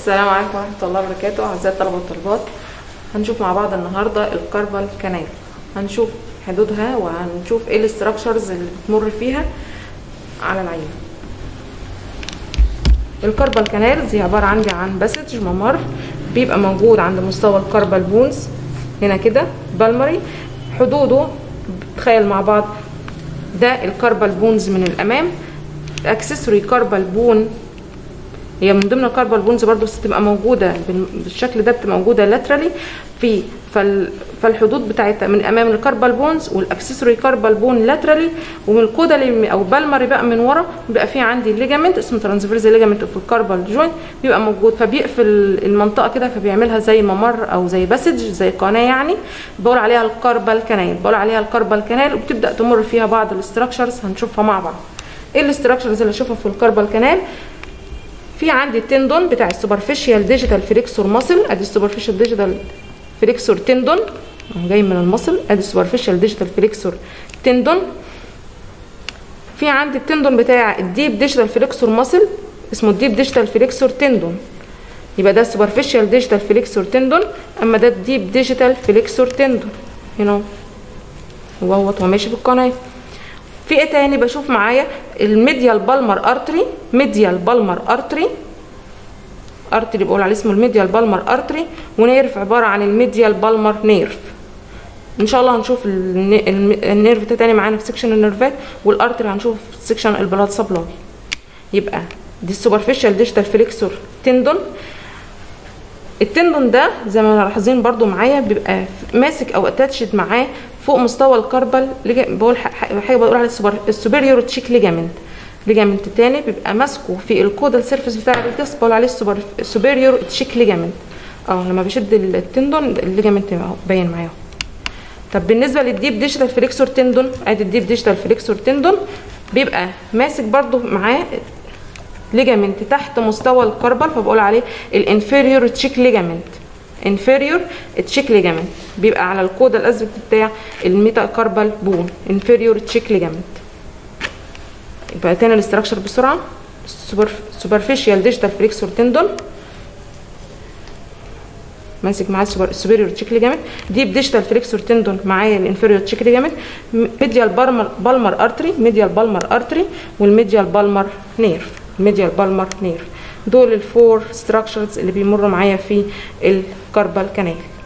السلام عليكم ورحمة الله وبركاته أعزائي الطلبة والطالبات هنشوف مع بعض النهاردة الكاربال كانال هنشوف حدودها وهنشوف ايه الاستراكشرز اللي بتمر فيها على العين الكاربال كانالز هي عبارة عندي عن باسج ممر بيبقى موجود عند مستوى الكاربال بونز هنا كده بالمري حدوده تخيل مع بعض ده الكاربال بونز من الأمام اكسسوري كاربال بون هي من ضمن الكاربال بونز برضو بس تبقى موجوده بالشكل ده بتبقى موجوده لاترالي في فال فالحدود بتاعتها من امام الكاربال بونز والاكسسوري كاربال بون لاترالي ومن الكودالي او بالمري بقى من ورا بيبقى في عندي ليجامنت اسمه ترانسفيرز ليجامنت في الكاربال جوينت بيبقى موجود فبيقفل المنطقه كده فبيعملها زي ممر او زي باسج زي قناه يعني بقول عليها الكاربال كانال بقول عليها الكاربال كانال وبتبدا تمر فيها بعض الاستراكشرز هنشوفها مع بعض ايه الاستراكشرز اللي اشوفها في الكاربال كانال في عندي التندون بتاع السوبرفيشال ديجيتال فليكسور ماسل ادي السوبرفيشال ديجيتال فليكسور تندون جاي من المصل ادي السوبرفيشال ديجيتال فليكسور تندون في عندي التندون بتاع الديب ديجيتال فليكسور ماسل اسمه الديب ديجيتال فليكسور تندون يبقى ده السوبرفيشال ديجيتال فليكسور تندون اما ده الديب ديجيتال فليكسور تندون هنا هو هو ماشي في القناه في ايه تاني بشوف معايا الميديال بالمر ارتري ميديال بالمر ارتري ارتري بقول عليه اسمه الميديال بالمر ارتري ونيرف عباره عن الميديال بالمر نيرف ان شاء الله هنشوف النيرف ده تاني معانا في سكشن النيرفات والارتري هنشوف في سكشن البلاد سبلاي يبقى دي السوبرفيشال ديجيتال فليكسور تندون التندون ده زي ما ملاحظين برضو معايا بيبقى ماسك او اتاتشد معاه فوق مستوى الكربل بقول حاجه بقول على السوبريور تشيك ليجامنت ليجامنت تاني بيبقى ماسكه في الكودال سيرفيس بتاع الجسم بقول عليه السوبريور تشيك ليجامنت اه لما بشد التندون الليجامنت باين معايا طب بالنسبه للديب ديجيتال فليكسور تندون ادي الديب ديجيتال فليكسور تندون بيبقى ماسك برضو معاه ليجامنت تحت مستوى الكربل فبقول عليه الانفيريور تشيك ليجامنت انفيريور تشيك ليجامنت بيبقى على الكودا الازرق بتاع الميتا كاربال بون انفيريور تشيك ليجامنت يبقى تاني الاستراكشر بسرعه سوبرفيشال ديجيتال فليكسور تندون ماسك معاه السوبيريور تشيك ليجامنت ديب ديجيتال فليكسور تندون معايا الانفيريور تشيك ليجامنت ميديال بالمر بالمر ارتري ميديال بالمر ارتري والميديال بالمر نيرف ميديال بالمر نيرف دول الفور ستراكشرز اللي بيمروا معايا في الكاربال كانال